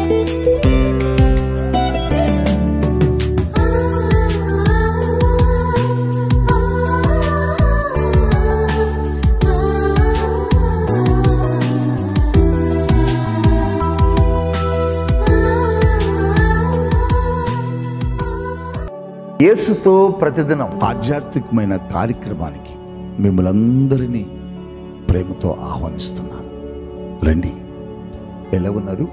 యేసుతో ప్రతిదినం ఆధ్యాత్మికమైన కార్యక్రమానికి మిమ్మల్ని అందరినీ ప్రేమతో ఆహ్వానిస్తున్నాను రండి ఎలా ఉన్నారు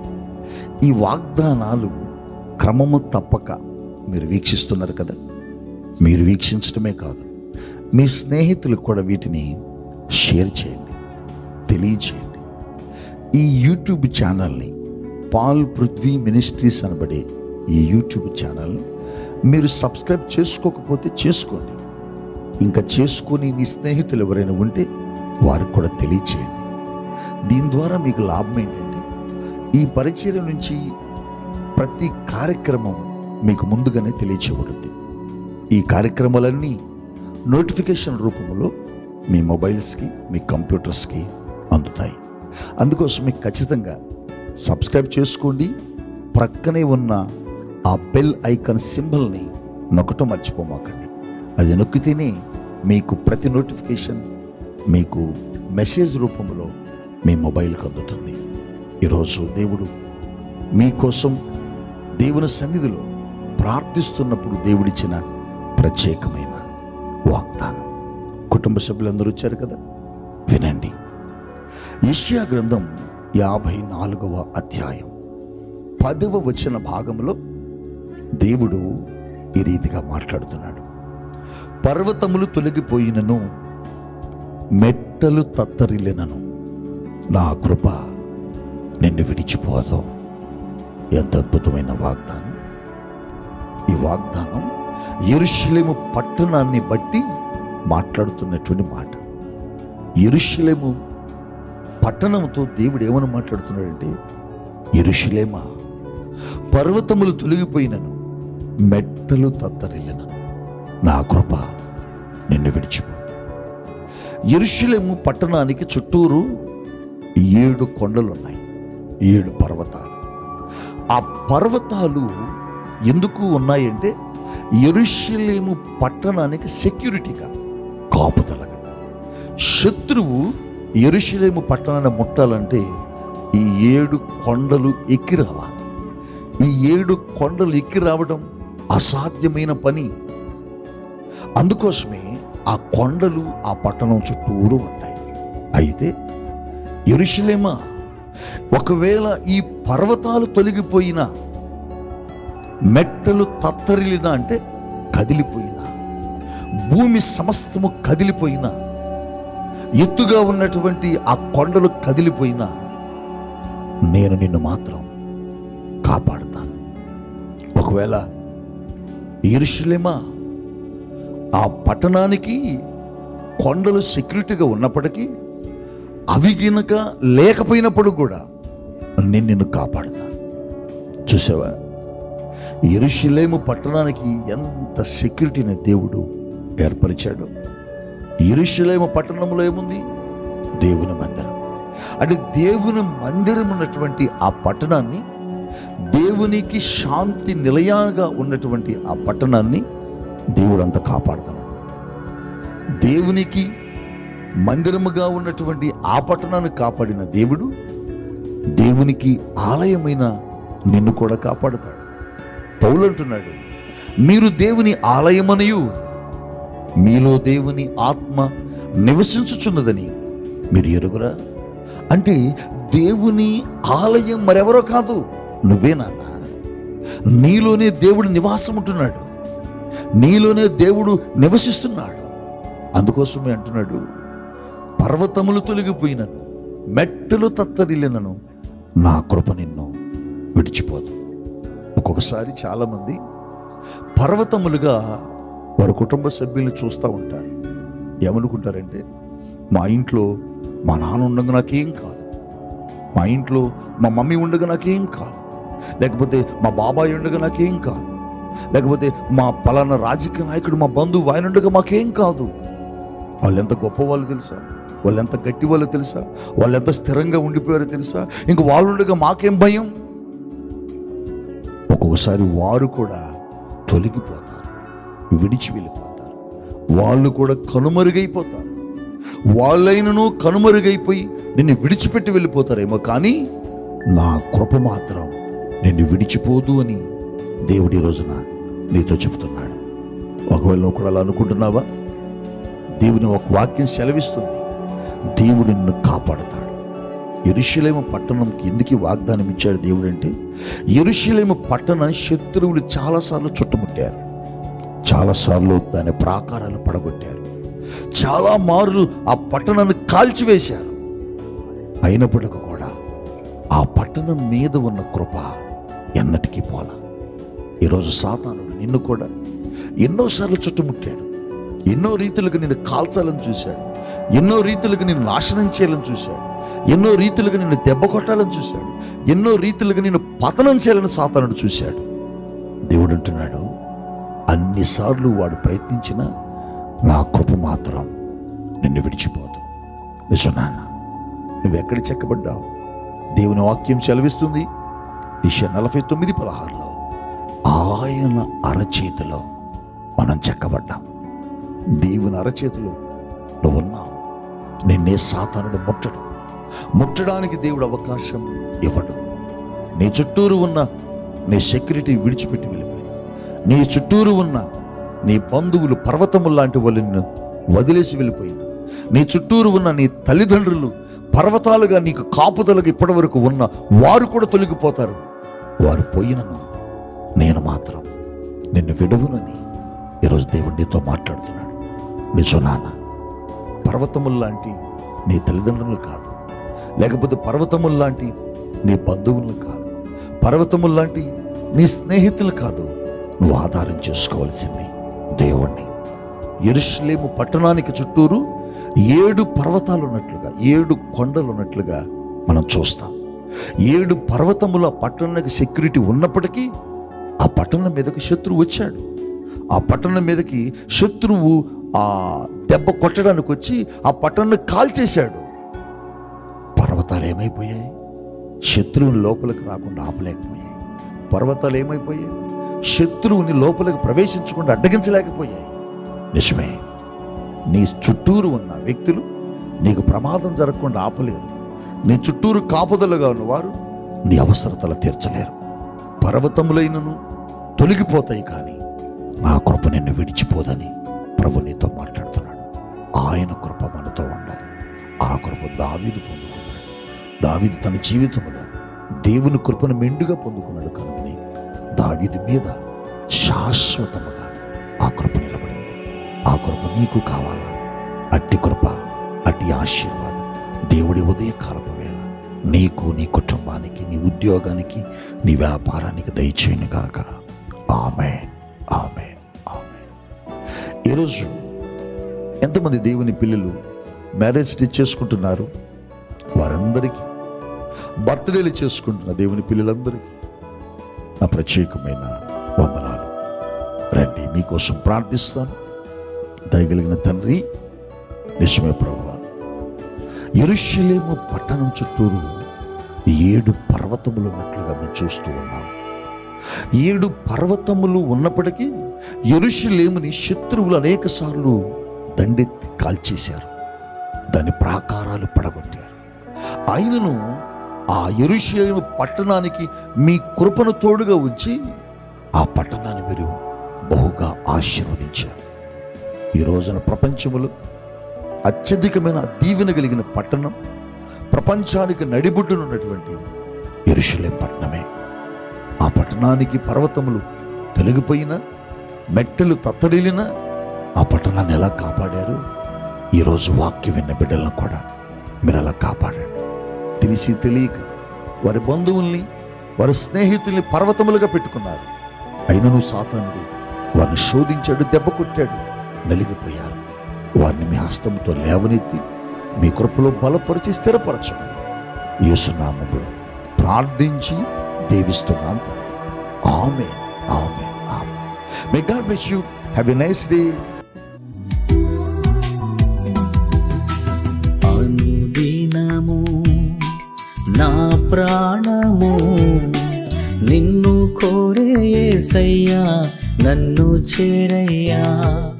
ఈ వాగ్దానాలు క్రమము తప్పక మీరు వీక్షిస్తున్నారు కదా మీరు వీక్షించడమే కాదు మీ స్నేహితులకు కూడా వీటిని షేర్ చేయండి తెలియచేయండి ఈ యూట్యూబ్ ఛానల్ని పాల్ పృథ్వీ మినిస్ట్రీస్ అనబడే ఈ యూట్యూబ్ ఛానల్ మీరు సబ్స్క్రైబ్ చేసుకోకపోతే చేసుకోండి ఇంకా చేసుకొని నీ స్నేహితులు ఎవరైనా ఉంటే వారికి కూడా తెలియచేయండి దీని ద్వారా మీకు లాభం ఏంటంటే ఈ పరిచయం నుంచి ప్రతి కార్యక్రమం మీకు ముందుగానే తెలియచేయబడుద్ది ఈ కార్యక్రమాలన్నీ నోటిఫికేషన్ రూపంలో మీ మొబైల్స్కి మీ కంప్యూటర్స్కి అందుతాయి అందుకోసం మీకు ఖచ్చితంగా సబ్స్క్రైబ్ చేసుకోండి ప్రక్కనే ఉన్న ఆ బెల్ ఐకాన్ సింబల్ని నొక్కటం మర్చిపోమాకండి అది నొక్కితేనే మీకు ప్రతి నోటిఫికేషన్ మీకు మెసేజ్ రూపంలో మీ మొబైల్కి అందుతుంది ఈరోజు దేవుడు మీకోసం దేవుని సన్నిధిలో ప్రార్థిస్తున్నప్పుడు దేవుడిచ్చిన ప్రత్యేకమైన వాగ్దానం కుటుంబ సభ్యులందరూ వచ్చారు కదా వినండి యెషయా గ్రంథం యాభై నాలుగవ అధ్యాయం పదవ వచన భాగంలో దేవుడు ఈ రీతిగా మాట్లాడుతున్నాడు పర్వతములు తొలగిపోయినను మెట్టలు తత్తరిల్లినను నా కృప నిన్ను విడిచిపోదు ఎంత అద్భుతమైన వాగ్దానం ఈ వాగ్దానం ఎరుషలేము పట్టణాన్ని బట్టి మాట్లాడుతున్నటువంటి మాట ఎరుషలేము పట్టణంతో దేవుడు ఏమని మాట్లాడుతున్నాడంటే ఎరుషలేమా పర్వతములు తొలగిపోయినను మెట్టలు తత్తరిల్లినను నా కృప నిన్ను విడిచిపోదు ఎరుషలేము పట్టణానికి చుట్టూరు ఏడు కొండలు ఉన్నాయి ఏడు పర్వతాలు ఆ పర్వతాలు ఎందుకు ఉన్నాయంటే ఎరుషలేము పట్టణానికి సెక్యూరిటీగా కాపుదలగా శత్రువు ఎరుషలేము పట్టణాన్ని ముట్టాలంటే ఈ ఏడు కొండలు ఎక్కి రావాలి ఈ ఏడు కొండలు ఎక్కి రావడం అసాధ్యమైన పని అందుకోసమే ఆ కొండలు ఆ పట్టణం చుట్టూరు ఉంటాయి అయితే ఎరుషలేమా ఒకవేళ ఈ పర్వతాలు తొలగిపోయినా మెట్టలు తత్తరిలినా అంటే కదిలిపోయినా భూమి సమస్తము కదిలిపోయినా ఎత్తుగా ఉన్నటువంటి ఆ కొండలు కదిలిపోయినా నేను నిన్ను మాత్రం కాపాడుతాను ఒకవేళ ఈరుషులేమా ఆ పట్టణానికి కొండలు సెక్యూరిటీగా ఉన్నప్పటికీ అవి గినక లేకపోయినప్పుడు కూడా నేను నిన్ను కాపాడుతాను చూసావా ఎరుషులేము పట్టణానికి ఎంత సెక్యూరిటీని దేవుడు ఏర్పరిచాడు ఎరుషులేము పట్టణంలో ఏముంది దేవుని మందిరం అంటే దేవుని మందిరం ఉన్నటువంటి ఆ పట్టణాన్ని దేవునికి శాంతి నిలయంగా ఉన్నటువంటి ఆ పట్టణాన్ని దేవుడు అంత కాపాడుతున్నాడు దేవునికి మందిరముగా ఉన్నటువంటి ఆ పట్టణాన్ని కాపాడిన దేవుడు దేవునికి ఆలయమైన నిన్ను కూడా కాపాడుతాడు పౌలు అంటున్నాడు మీరు దేవుని ఆలయమనియు మీలో దేవుని ఆత్మ నివసించుచున్నదని మీరు ఎరుగురా అంటే దేవుని ఆలయం మరెవరో కాదు నువ్వే నాన్న నీలోనే దేవుడు నివాసం ఉంటున్నాడు నీలోనే దేవుడు నివసిస్తున్నాడు అందుకోసమే అంటున్నాడు పర్వతములు తొలగిపోయినను మెట్టలు తత్తరిల్లినను నా కృప నిన్ను విడిచిపోదు ఒక్కొక్కసారి చాలామంది పర్వతములుగా వారి కుటుంబ సభ్యుల్ని చూస్తూ ఉంటారు ఏమనుకుంటారంటే మా ఇంట్లో మా నాన్న ఉండగా నాకేం కాదు మా ఇంట్లో మా మమ్మీ ఉండగా నాకేం కాదు లేకపోతే మా బాబాయ్ ఉండగా నాకేం కాదు లేకపోతే మా పలానా రాజకీయ నాయకుడు మా బంధువు ఆయన ఉండగా మాకేం కాదు వాళ్ళు ఎంత గొప్ప వాళ్ళు తెలుసా వాళ్ళు ఎంత గట్టి వాళ్ళు తెలుసా వాళ్ళు ఎంత స్థిరంగా ఉండిపోయారో తెలుసా ఇంక వాళ్ళు ఉండగా మాకేం భయం ఒక్కొక్కసారి వారు కూడా తొలగిపోతారు విడిచి వెళ్ళిపోతారు వాళ్ళు కూడా కనుమరుగైపోతారు వాళ్ళైనను కనుమరుగైపోయి నిన్ను విడిచిపెట్టి వెళ్ళిపోతారేమో కానీ నా కృప మాత్రం నిన్ను విడిచిపోదు అని దేవుడి ఈ రోజున నీతో చెబుతున్నాడు ఒకవేళ నువ్వు కూడా అలా అనుకుంటున్నావా దేవుని ఒక వాక్యం సెలవిస్తుంది దేవుడు నిన్ను కాపాడుతాడు ఎరుషలేము పట్టణంకి ఎందుకు ఈ వాగ్దానం ఇచ్చాడు దేవుడు అంటే ఎరుషలేము పట్టణం శత్రువులు చాలాసార్లు చుట్టుముట్టారు చాలాసార్లు దాని ప్రాకారాలు పడగొట్టారు చాలా మార్లు ఆ పట్టణాన్ని కాల్చివేశారు అయినప్పటికీ కూడా ఆ పట్టణం మీద ఉన్న కృప ఎన్నటికీ పోలా ఈరోజు సాతానుడు నిన్ను కూడా ఎన్నోసార్లు చుట్టుముట్టాడు ఎన్నో రీతులుగా నిన్ను కాల్చాలని చూశాడు ఎన్నో రీతులుగా నిన్ను నాశనం చేయాలని చూశాడు ఎన్నో రీతులుగా నిన్ను దెబ్బ కొట్టాలని చూశాడు ఎన్నో రీతులుగా నిన్ను పతనం చేయాలని సాతానుడు చూశాడు దేవుడు అంటున్నాడు అన్నిసార్లు వాడు ప్రయత్నించినా నా కృప మాత్రం నిన్ను విడిచిపోదు నిజం నాన్న నువ్వెక్కడ చెక్కబడ్డావు దేవుని వాక్యం సెలవిస్తుంది దిశ నలభై తొమ్మిది పదహారులో ఆయన అరచేతిలో మనం చెక్కబడ్డాం దేవుని అరచేతిలో నువ్వు ఉన్నావు నిన్నే సాతానుడు ముట్టడు ముట్టడానికి దేవుడు అవకాశం ఇవ్వడు నీ చుట్టూరు ఉన్న నీ సెక్యూరిటీ విడిచిపెట్టి వెళ్ళిపోయిన నీ చుట్టూరు ఉన్న నీ బంధువులు పర్వతములు లాంటి వాళ్ళని వదిలేసి వెళ్ళిపోయిన నీ చుట్టూరు ఉన్న నీ తల్లిదండ్రులు పర్వతాలుగా నీకు కాపుదలకు ఇప్పటి వరకు ఉన్న వారు కూడా తొలగిపోతారు వారు పోయినను నేను మాత్రం నిన్ను విడువునని ఈరోజు దేవుడు నీతో మాట్లాడుతున్నాడు నిజం నాన్న పర్వతములు లాంటి నీ తల్లిదండ్రులు కాదు లేకపోతే పర్వతములు లాంటి నీ బంధువులు కాదు పర్వతములు లాంటి నీ స్నేహితులు కాదు నువ్వు ఆధారం చేసుకోవాల్సింది దేవుణ్ణి ఎరుషలేము పట్టణానికి చుట్టూరు ఏడు పర్వతాలు ఉన్నట్లుగా ఏడు కొండలు ఉన్నట్లుగా మనం చూస్తాం ఏడు పర్వతముల పట్టణానికి సెక్యూరిటీ ఉన్నప్పటికీ ఆ పట్టణం మీదకి శత్రువు వచ్చాడు ఆ పట్టణం మీదకి శత్రువు ఆ దెబ్బ కొట్టడానికి వచ్చి ఆ పట్టణాన్ని కాల్చేశాడు పర్వతాలు ఏమైపోయాయి శత్రువుని లోపలికి రాకుండా ఆపలేకపోయాయి పర్వతాలు ఏమైపోయాయి శత్రువుని లోపలికి ప్రవేశించకుండా అడ్డగించలేకపోయాయి నిజమే నీ చుట్టూరు ఉన్న వ్యక్తులు నీకు ప్రమాదం జరగకుండా ఆపలేరు నీ చుట్టూరు కాపుదలుగా ఉన్నవారు నీ అవసరతలు తీర్చలేరు పర్వతములైనను తొలగిపోతాయి కానీ నా కృప నిన్ను విడిచిపోదని ప్రభు నీతో మాట్లాడుతున్నాడు ఆయన కృప మనతో ఉండాలి ఆ కృప దావీదు పొందుకున్నాడు దావీదు తన జీవితంలో దేవుని కృపను మెండుగా పొందుకున్నాడు కనుకని దావీదు మీద శాశ్వతముగా ఆ కృప నిలబడింది ఆ కృప నీకు కావాలా అట్టి కృప అట్టి ఆశీర్వాదం దేవుడి ఉదయకాలపు వేళ నీకు నీ కుటుంబానికి నీ ఉద్యోగానికి నీ వ్యాపారానికి దయచేయను గాక ఆమె ఆమె ఆమె ఈరోజు ఎంతమంది దేవుని పిల్లలు మ్యారేజ్ డే చేసుకుంటున్నారు వారందరికీ బర్త్డేలు చేసుకుంటున్న దేవుని పిల్లలందరికీ నా ప్రత్యేకమైన వందనాలు రండి మీకోసం ప్రార్థిస్తాను దయగలిగిన తండ్రి నిజమే ప్రభు ఎరుషలేము పట్టణం చుట్టూరు ఏడు పర్వతములు ఉన్నట్లుగా మేము చూస్తూ ఉన్నాం ఏడు పర్వతములు ఉన్నప్పటికీ ఎరుషలేముని శత్రువులు అనేక సార్లు దండెత్తి కాల్చేశారు దాని ప్రాకారాలు పడగొట్టారు ఆయనను ఆ ఎరుషలేము పట్టణానికి మీ కృపను తోడుగా ఉంచి ఆ పట్టణాన్ని మీరు బహుగా ఆశీర్వదించారు ఈ రోజున ప్రపంచములో అత్యధికమైన దీవెన కలిగిన పట్టణం ప్రపంచానికి నడిబొడ్డునున్నటువంటి ఎరుషలేం పట్టణమే ఆ పట్టణానికి పర్వతములు తొలగిపోయినా మెట్టెలు తత్తడిల్లినా ఆ పట్టణాన్ని ఎలా కాపాడారు ఈరోజు వాక్య విన్న బిడ్డలను కూడా మీరు అలా కాపాడండి తెలిసి తెలియక వారి బంధువుల్ని వారి స్నేహితుల్ని పర్వతములుగా పెట్టుకున్నారు అయినను సాతానుడు వారిని శోధించాడు దెబ్బ కొట్టాడు నలిగిపోయారు వారిని మీ హస్తంతో లేవనెత్తి మీ కృపలో బలపరిచి స్థిరపరచండి యేసునామములో ప్రార్థించి దేవిస్తున్నాను తండ్రి. ఆమె ఆమె ఆమె may God bless you have a nice day అనుదినము నా ప్రాణము నిన్ను కోరే యేసయ్యా నన్ను చేరయ్యా